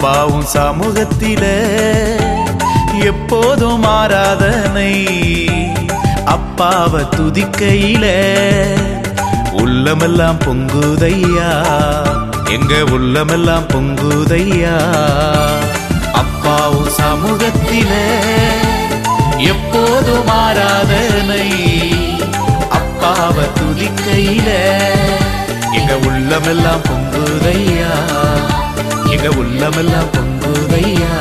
அப்பாவும் சமூகத்தில எப்போதும் ஆராதனை அப்பாவை துதிக்கையில உள்ளமெல்லாம் பொங்குதையா எங்க உள்ளமெல்லாம் பொங்குதையா அப்பாவும் சமூகத்தில எப்போதும் ஆராதனை அப்பாவை துதிக்கையில எங்க உள்ளமெல்லாம் பொங்குதையா எங்க உள்ளமெல்லாம் பொங்குதையா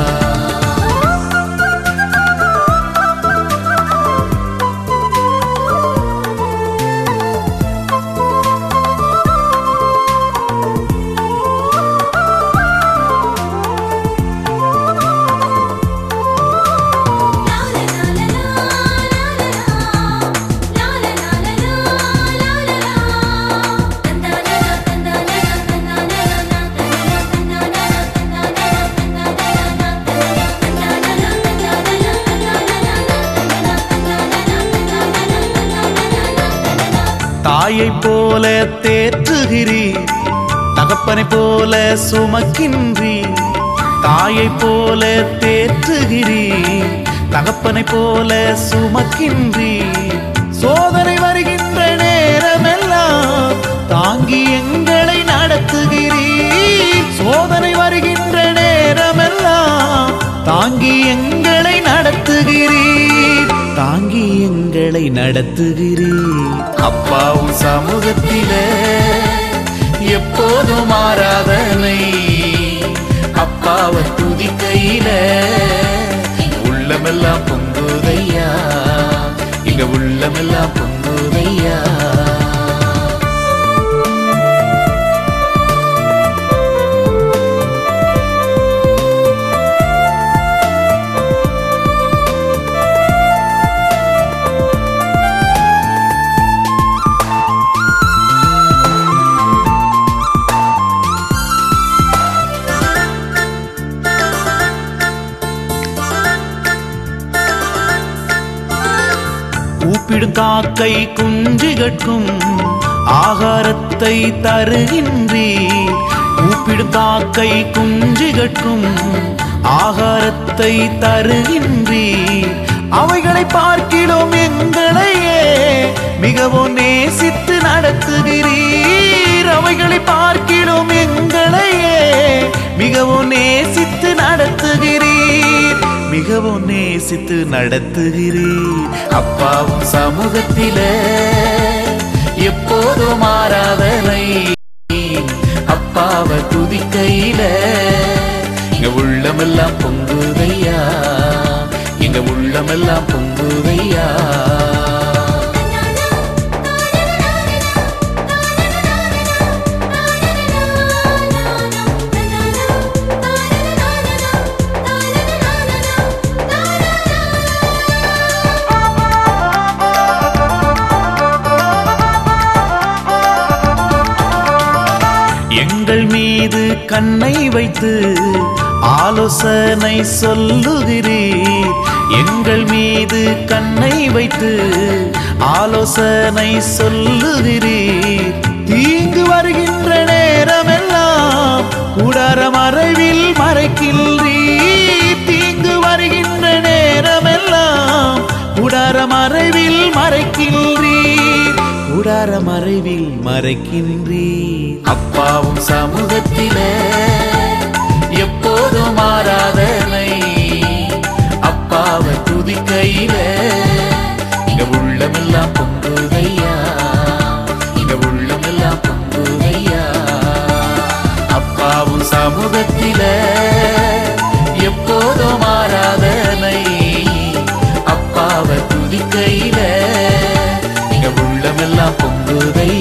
தாயை போல தேற்றுகிறீர் தகப்பனை போல சுமக்கின்றீர் தாயை போல தேற்றுகிறீர் தகப்பனை போல சுமக்கின்றீர் சோதனை வருகின்ற நேரமெல்லாம் தாங்கி எங்களை நடத்துகிறீர் சோதனை வருகின்ற நேரமெல்லாம் தாங்கி எங்களை நடத்துகிறீர் தாங்கி எங்களை நடத்துகிறீர் அப்பாவும் சமூகத்தில எப்போதும் ஆராதனை அப்பாவை துதிக்கையில உள்ளமெல்லாம் பொங்குதையா இங்க உள்ளமெல்லாம் பொங்குதையா கூப்பிடும் காக்கை குஞ்சுகட்கும் ஆகாரத்தை தருகின்றீர் கூப்பிடும் காக்கை குஞ்சுகட்கும் ஆகாரத்தை தருகின்றீர் அவைகளை பார்க்கிலும் எங்களையே மிகவும் நேசித்து நடத்துகிறீர் அவைகளை பார்க்கிலும் எங்களையே மிகவும் நேசித்து நடத்துகிறீர் மிகவும் நேசித்து நடத்துகிறீர் அப்பாவும் சமூகத்தில எப்போதும் ஆராதனை அப்பாவை துதிக்கையில எங்க உள்ளமெல்லாம் பொங்குதையா எங்க உள்ளமெல்லாம் பொங்குதையா எங்கள் மீது கண்ணை வைத்து ஆலோசனை சொல்லுகிறீர் எங்கள் மீது கண்ணை வைத்து ஆலோசனை சொல்லுகிறீர் தீங்கு வருகின்ற நேரமெல்லாம் கூடார மறைவில் மறைக்கின்றீர் தீங்கு வருகின்ற நேரமெல்லாம் கூடார மறைவில் மறைக்கின்றீர் கூடார மறைவில் மறைக்கின்றீர் அப்பாவும் சமூகத்தில எப்போதும் ஆராதனை அப்பாவை துதிக்கையில இங்க உள்ளமெல்லாம் பொங்குதையா இங்க உள்ளமெல்லாம் பொங்குதையா அப்பாவும் சமூகத்தில எப்போதும் ஆராதனை அப்பாவை துதிக்கையில இங்க உள்ளமெல்லாம் பொங்குதையா